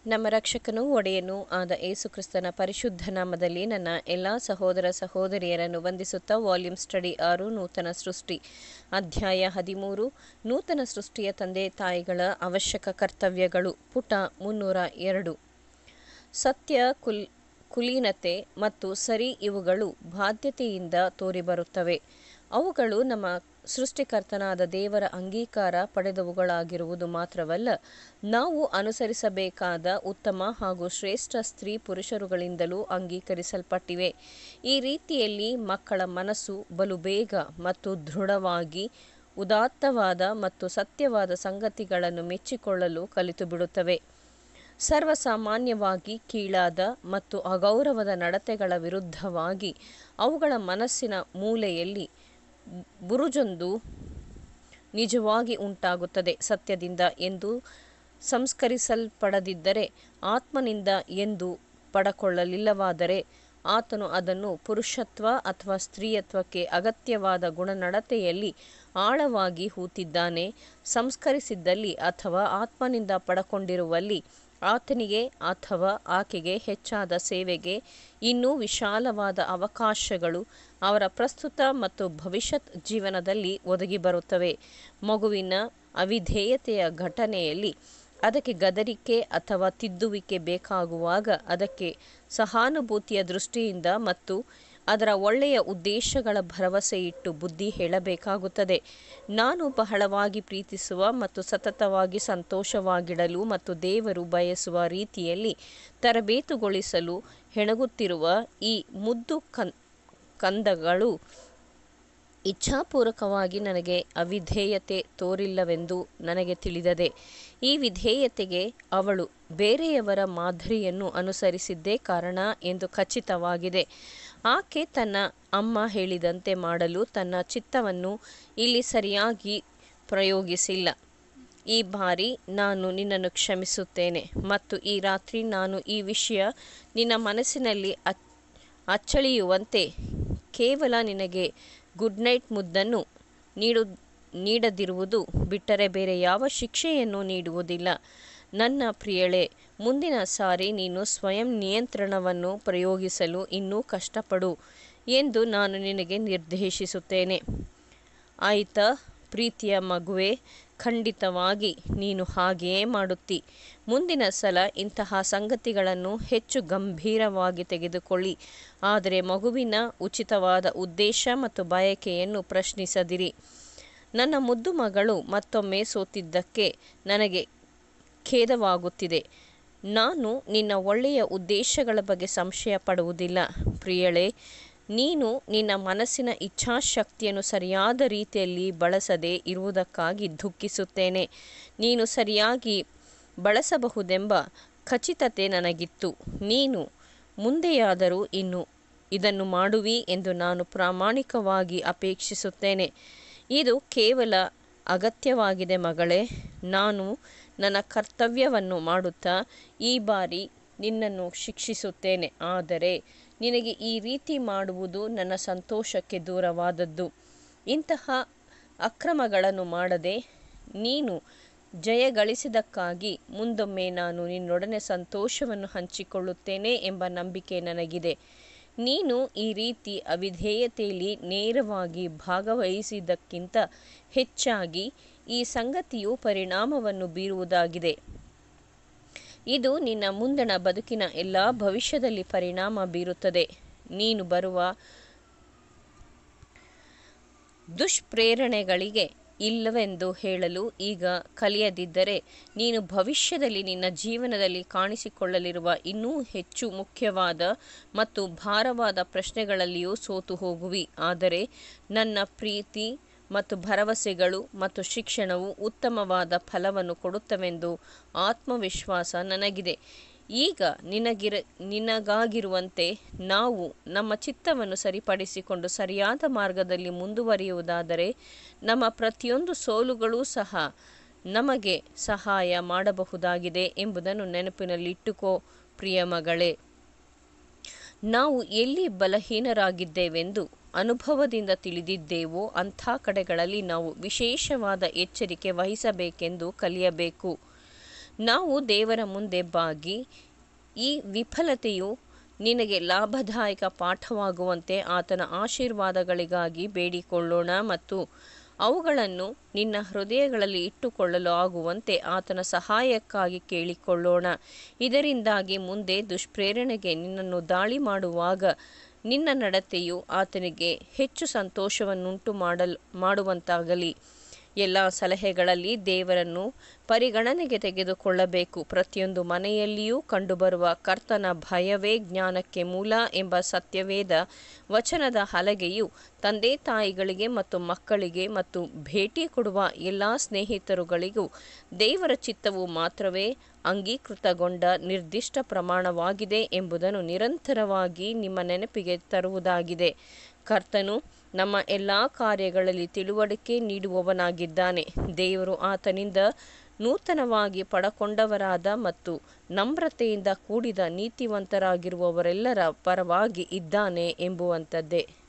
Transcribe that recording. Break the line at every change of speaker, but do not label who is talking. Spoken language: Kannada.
ನಮ್ಮ ರಕ್ಷಕನೂ ಒಡೆಯನೂ ಆದ ಏಸುಕ್ರಿಸ್ತನ ಪರಿಶುದ್ಧ ನಾಮದಲ್ಲಿ ನನ್ನ ಎಲ್ಲ ಸಹೋದರ ಸಹೋದರಿಯರನ್ನು ವಂದಿಸುತ್ತಾ ವಾಲ್ಯೂಮ್ ಸ್ಟಡಿ ಆರು ನೂತನ ಸೃಷ್ಟಿ ಅಧ್ಯಾಯ ಹದಿಮೂರು ನೂತನ ಸೃಷ್ಟಿಯ ತಂದೆ ತಾಯಿಗಳ ಅವಶ್ಯಕ ಕರ್ತವ್ಯಗಳು ಪುಟ ಮುನ್ನೂರ ಎರಡು ಸತ್ಯ ಕುಲ್ ಕುಲೀನತೆ ಮತ್ತು ಸರಿ ಇವುಗಳು ಬಾಧ್ಯತೆಯಿಂದ ತೋರಿಬರುತ್ತವೆ ಅವುಗಳು ನಮ್ಮ ಸೃಷ್ಟಿಕರ್ತನಾದ ದೇವರ ಅಂಗೀಕಾರ ಪಡೆದವುಗಳಾಗಿರುವುದು ಮಾತ್ರವಲ್ಲ ನಾವು ಅನುಸರಿಸಬೇಕಾದ ಉತ್ತಮ ಹಾಗೂ ಶ್ರೇಷ್ಠ ಸ್ತ್ರೀ ಪುರುಷರುಗಳಿಂದಲೂ ಅಂಗೀಕರಿಸಲ್ಪಟ್ಟಿವೆ ಈ ರೀತಿಯಲ್ಲಿ ಮಕ್ಕಳ ಮನಸ್ಸು ಬಲು ಬೇಗ ಮತ್ತು ದೃಢವಾಗಿ ಉದಾತ್ತವಾದ ಮತ್ತು ಸತ್ಯವಾದ ಸಂಗತಿಗಳನ್ನು ಮೆಚ್ಚಿಕೊಳ್ಳಲು ಕಲಿತುಬಿಡುತ್ತವೆ ಸರ್ವಸಾಮಾನ್ಯವಾಗಿ ಕೀಳಾದ ಮತ್ತು ಅಗೌರವದ ನಡತೆಗಳ ವಿರುದ್ಧವಾಗಿ ಅವುಗಳ ಮನಸ್ಸಿನ ಮೂಲೆಯಲ್ಲಿ ಬುರುಜೊಂದು ನಿಜವಾಗಿ ಉಂಟಾಗುತ್ತದೆ ಸತ್ಯದಿಂದ ಎಂದು ಸಂಸ್ಕರಿಸಲ್ಪಡದಿದ್ದರೆ ಆತ್ಮನಿಂದ ಎಂದು ಪಡಕೊಳ್ಳಲಿಲ್ಲವಾದರೆ ಆತನು ಅದನ್ನು ಪುರುಷತ್ವ ಅಥವಾ ಸ್ತ್ರೀಯತ್ವಕ್ಕೆ ಅಗತ್ಯವಾದ ಗುಣನಡತೆಯಲ್ಲಿ ಆಳವಾಗಿ ಹೂತಿದ್ದಾನೆ ಸಂಸ್ಕರಿಸಿದ್ದಲ್ಲಿ ಅಥವಾ ಆತ್ಮನಿಂದ ಪಡಕೊಂಡಿರುವಲ್ಲಿ ಆತನಿಗೆ ಅಥವಾ ಆಕೆಗೆ ಹೆಚ್ಚಾದ ಸೇವೆಗೆ ಇನ್ನೂ ವಿಶಾಲವಾದ ಅವಕಾಶಗಳು ಅವರ ಪ್ರಸ್ತುತ ಮತ್ತು ಭವಿಷ್ಯತ್ ಜೀವನದಲ್ಲಿ ಒದಗಿ ಬರುತ್ತವೆ ಮಗುವಿನ ಅವಿಧೇಯತೆಯ ಘಟನೆಯಲ್ಲಿ ಅದಕ್ಕೆ ಗದರಿಕೆ ಅಥವಾ ತಿದ್ದುವಿಕೆ ಬೇಕಾಗುವಾಗ ಅದಕ್ಕೆ ಸಹಾನುಭೂತಿಯ ದೃಷ್ಟಿಯಿಂದ ಮತ್ತು ಅದರ ಒಳ್ಳೆಯ ಉದ್ದೇಶಗಳ ಭರವಸೆ ಇಟ್ಟು ಬುದ್ಧಿ ಹೇಳಬೇಕಾಗುತ್ತದೆ ನಾನು ಬಹಳವಾಗಿ ಪ್ರೀತಿಸುವ ಮತ್ತು ಸತತವಾಗಿ ಸಂತೋಷವಾಗಿಡಲು ಮತ್ತು ದೇವರು ಬಯಸುವ ರೀತಿಯಲ್ಲಿ ತರಬೇತುಗೊಳಿಸಲು ಹೆಣಗುತ್ತಿರುವ ಈ ಮುದ್ದು ಕನ್ ಕಂದಗಳು ಇಚ್ಛಾಪೂರ್ವಕವಾಗಿ ನನಗೆ ಅವಿಧೇಯತೆ ತೋರಿಲ್ಲವೆಂದು ನನಗೆ ತಿಳಿದದೆ ಈ ವಿಧೇಯತೆಗೆ ಅವಳು ಬೇರೆಯವರ ಮಾದರಿಯನ್ನು ಅನುಸರಿಸಿದ್ದೇ ಕಾರಣ ಎಂದು ಖಚಿತವಾಗಿದೆ ಆಕೆ ತನ್ನ ಅಮ್ಮ ಹೇಳಿದಂತೆ ಮಾಡಲು ತನ್ನ ಚಿತ್ತವನ್ನು ಇಲ್ಲಿ ಸರಿಯಾಗಿ ಪ್ರಯೋಗಿಸಿಲ್ಲ ಈ ಬಾರಿ ನಾನು ನಿನ್ನನ್ನು ಕ್ಷಮಿಸುತ್ತೇನೆ ಮತ್ತು ಈ ರಾತ್ರಿ ನಾನು ಈ ವಿಷಯ ನಿನ್ನ ಮನಸ್ಸಿನಲ್ಲಿ ಅಚ್ಚಳಿಯುವಂತೆ ಕೇವಲ ನಿನಗೆ ಗುಡ್ ನೈಟ್ ಮುದ್ದನ್ನು ನೀಡು ನೀಡದಿರುವುದು ಬಿಟ್ಟರೆ ಬೇರೆ ಯಾವ ಶಿಕ್ಷೆಯನ್ನು ನೀಡುವುದಿಲ್ಲ ನನ್ನ ಪ್ರಿಯಳೆ ಮುಂದಿನ ಸಾರಿ ನೀನು ಸ್ವಯಂ ನಿಯಂತ್ರಣವನ್ನು ಪ್ರಯೋಗಿಸಲು ಇನ್ನೂ ಕಷ್ಟಪಡು ಎಂದು ನಾನು ನಿನಗೆ ನಿರ್ದೇಶಿಸುತ್ತೇನೆ ಆಯಿತಾ ಪ್ರೀತಿಯ ಮಗುವೆ ಖಂಡಿತವಾಗಿ ನೀನು ಹಾಗೆಯೇ ಮಾಡುತ್ತಿ ಮುಂದಿನ ಸಲ ಇಂತಹ ಸಂಗತಿಗಳನ್ನು ಹೆಚ್ಚು ಗಂಭೀರವಾಗಿ ತೆಗೆದುಕೊಳ್ಳಿ ಆದರೆ ಮಗುವಿನ ಉಚಿತವಾದ ಉದ್ದೇಶ ಮತ್ತು ಬಯಕೆಯನ್ನು ಪ್ರಶ್ನಿಸದಿರಿ ನನ್ನ ಮುದ್ದು ಮಗಳು ಮತ್ತೊಮ್ಮೆ ಸೋತಿದ್ದಕ್ಕೆ ನನಗೆ ಖೇದವಾಗುತ್ತಿದೆ ನಾನು ನಿನ್ನ ಒಳ್ಳೆಯ ಉದ್ದೇಶಗಳ ಬಗ್ಗೆ ಸಂಶಯ ಪಡುವುದಿಲ್ಲ ಪ್ರಿಯಳೆ ನೀನು ನಿನ್ನ ಮನಸ್ಸಿನ ಇಚ್ಛಾಶಕ್ತಿಯನ್ನು ಸರಿಯಾದ ರೀತಿಯಲ್ಲಿ ಬಳಸದೇ ಇರುವುದಕ್ಕಾಗಿ ದುಃಖಿಸುತ್ತೇನೆ ನೀನು ಸರಿಯಾಗಿ ಬಳಸಬಹುದೆಂಬ ಖಚಿತತೆ ನನಗಿತ್ತು ನೀನು ಮುಂದೆಯಾದರೂ ಇನ್ನು ಇದನ್ನು ಮಾಡುವಿ ಎಂದು ನಾನು ಪ್ರಾಮಾಣಿಕವಾಗಿ ಅಪೇಕ್ಷಿಸುತ್ತೇನೆ ಇದು ಕೇವಲ ಅಗತ್ಯವಾಗಿದೆ ಮಗಳೇ ನಾನು ನನ್ನ ಕರ್ತವ್ಯವನ್ನು ಮಾಡುತ್ತಾ ಈ ಬಾರಿ ನಿನ್ನನ್ನು ಶಿಕ್ಷಿಸುತ್ತೇನೆ ಆದರೆ ನಿನಗೆ ಈ ರೀತಿ ಮಾಡುವುದು ನನ್ನ ಸಂತೋಷಕ್ಕೆ ದೂರವಾದದ್ದು ಇಂತಹ ಅಕ್ರಮಗಳನ್ನು ಮಾಡದೆ ನೀನು ಜಯಗಳಿಸಿದಕ್ಕಾಗಿ ಮುಂದೊಮ್ಮೆ ನಾನು ನಿನ್ನೊಡನೆ ಸಂತೋಷವನ್ನು ಹಂಚಿಕೊಳ್ಳುತ್ತೇನೆ ಎಂಬ ನಂಬಿಕೆ ನನಗಿದೆ ನೀನು ಈ ರೀತಿ ಅವಿಧೇಯತೆಯಲ್ಲಿ ನೇರವಾಗಿ ಭಾಗವಹಿಸಿದ್ದಕ್ಕಿಂತ ಹೆಚ್ಚಾಗಿ ಈ ಸಂಗತಿಯು ಪರಿಣಾಮವನ್ನು ಬೀರುವುದಾಗಿದೆ ಇದು ನಿನ್ನ ಮುಂದಣ ಬದುಕಿನ ಎಲ್ಲ ಭವಿಷ್ಯದಲ್ಲಿ ಪರಿಣಾಮ ಬೀರುತ್ತದೆ ನೀನು ಬರುವ ದುಷ್ಪ್ರೇರಣೆಗಳಿಗೆ ಇಲ್ಲವೆಂದು ಹೇಳಲು ಈಗ ಕಲಿಯದಿದ್ದರೆ ನೀನು ಭವಿಷ್ಯದಲ್ಲಿ ನಿನ್ನ ಜೀವನದಲ್ಲಿ ಕಾಣಿಸಿಕೊಳ್ಳಲಿರುವ ಇನ್ನೂ ಹೆಚ್ಚು ಮುಖ್ಯವಾದ ಮತ್ತು ಭಾರವಾದ ಪ್ರಶ್ನೆಗಳಲ್ಲಿಯೂ ಸೋತು ಹೋಗುವಿ ಆದರೆ ನನ್ನ ಪ್ರೀತಿ ಮತ್ತು ಭರವಸೆಗಳು ಮತ್ತು ಶಿಕ್ಷಣವು ಉತ್ತಮವಾದ ಫಲವನ್ನು ಕೊಡುತ್ತವೆಂದು ಆತ್ಮವಿಶ್ವಾಸ ನನಗಿದೆ ಈಗ ನಿನಗಿರ ನಿನಗಾಗಿರುವಂತೆ ನಾವು ನಮ್ಮ ಚಿತ್ತವನ್ನು ಸರಿಪಡಿಸಿಕೊಂಡು ಸರಿಯಾದ ಮಾರ್ಗದಲ್ಲಿ ಮುಂದುವರಿಯುವುದಾದರೆ ನಮ್ಮ ಪ್ರತಿಯೊಂದು ಸೋಲುಗಳೂ ಸಹ ನಮಗೆ ಸಹಾಯ ಮಾಡಬಹುದಾಗಿದೆ ಎಂಬುದನ್ನು ನೆನಪಿನಲ್ಲಿಟ್ಟುಕೋ ಪ್ರಿಯ ಮಗಳೇ ನಾವು ಎಲ್ಲಿ ಬಲಹೀನರಾಗಿದ್ದೇವೆಂದು ಅನುಭವದಿಂದ ತಿಳಿದಿದ್ದೇವೋ ಅಂಥ ಕಡೆಗಳಲ್ಲಿ ನಾವು ವಿಶೇಷವಾದ ಎಚ್ಚರಿಕೆ ವಹಿಸಬೇಕೆಂದು ಕಲಿಯಬೇಕು ನಾವು ದೇವರ ಮುಂದೆ ಬಾಗಿ ಈ ವಿಫಲತೆಯು ನಿನಗೆ ಲಾಭದಾಯಕ ಪಾಠವಾಗುವಂತೆ ಆತನ ಆಶೀರ್ವಾದಗಳಿಗಾಗಿ ಬೇಡಿಕೊಳ್ಳೋಣ ಮತ್ತು ಅವುಗಳನ್ನು ನಿನ್ನ ಹೃದಯಗಳಲ್ಲಿ ಇಟ್ಟುಕೊಳ್ಳಲು ಆಗುವಂತೆ ಆತನ ಸಹಾಯಕ್ಕಾಗಿ ಕೇಳಿಕೊಳ್ಳೋಣ ಇದರಿಂದಾಗಿ ಮುಂದೆ ದುಷ್ಪ್ರೇರಣೆಗೆ ನಿನ್ನನ್ನು ದಾಳಿ ಮಾಡುವಾಗ ನಿನ್ನ ನಡತೆಯು ಆತನಿಗೆ ಹೆಚ್ಚು ಸಂತೋಷವನ್ನುಂಟು ಮಾಡಲ್ ಮಾಡುವಂತಾಗಲಿ ಎಲ್ಲ ಸಲಹೆಗಳಲ್ಲಿ ದೇವರನ್ನು ಪರಿಗಣನೆಗೆ ತೆಗೆದುಕೊಳ್ಳಬೇಕು ಪ್ರತಿಯೊಂದು ಮನೆಯಲ್ಲಿಯೂ ಕಂಡುಬರುವ ಕರ್ತನ ಭಯವೇ ಜ್ಞಾನಕ್ಕೆ ಮೂಲ ಎಂಬ ಸತ್ಯವೇದ ವಚನದ ಹಲಗೆಯು ತಂದೆ ತಾಯಿಗಳಿಗೆ ಮತ್ತು ಮಕ್ಕಳಿಗೆ ಮತ್ತು ಭೇಟಿ ಕೊಡುವ ಎಲ್ಲ ಸ್ನೇಹಿತರುಗಳಿಗೂ ದೇವರ ಚಿತ್ತವು ಮಾತ್ರವೇ ಅಂಗೀಕೃತಗೊಂಡ ನಿರ್ದಿಷ್ಟ ಪ್ರಮಾಣವಾಗಿದೆ ಎಂಬುದನ್ನು ನಿರಂತರವಾಗಿ ನಿಮ್ಮ ನೆನಪಿಗೆ ತರುವುದಾಗಿದೆ ಕರ್ತನು ನಮ್ಮ ಎಲ್ಲ ಕಾರ್ಯಗಳಲ್ಲಿ ತಿಳುವಳಿಕೆ ನೀಡುವವನಾಗಿದ್ದಾನೆ ದೇವರು ಆತನಿಂದ ನೂತನವಾಗಿ ಪಡಕೊಂಡವರಾದ ಮತ್ತು ನಮ್ರತೆಯಿಂದ ಕೂಡಿದ ನೀತಿವಂತರಾಗಿರುವವರೆಲ್ಲರ ಪರವಾಗಿ ಇದ್ದಾನೆ ಎಂಬುವಂಥದ್ದೇ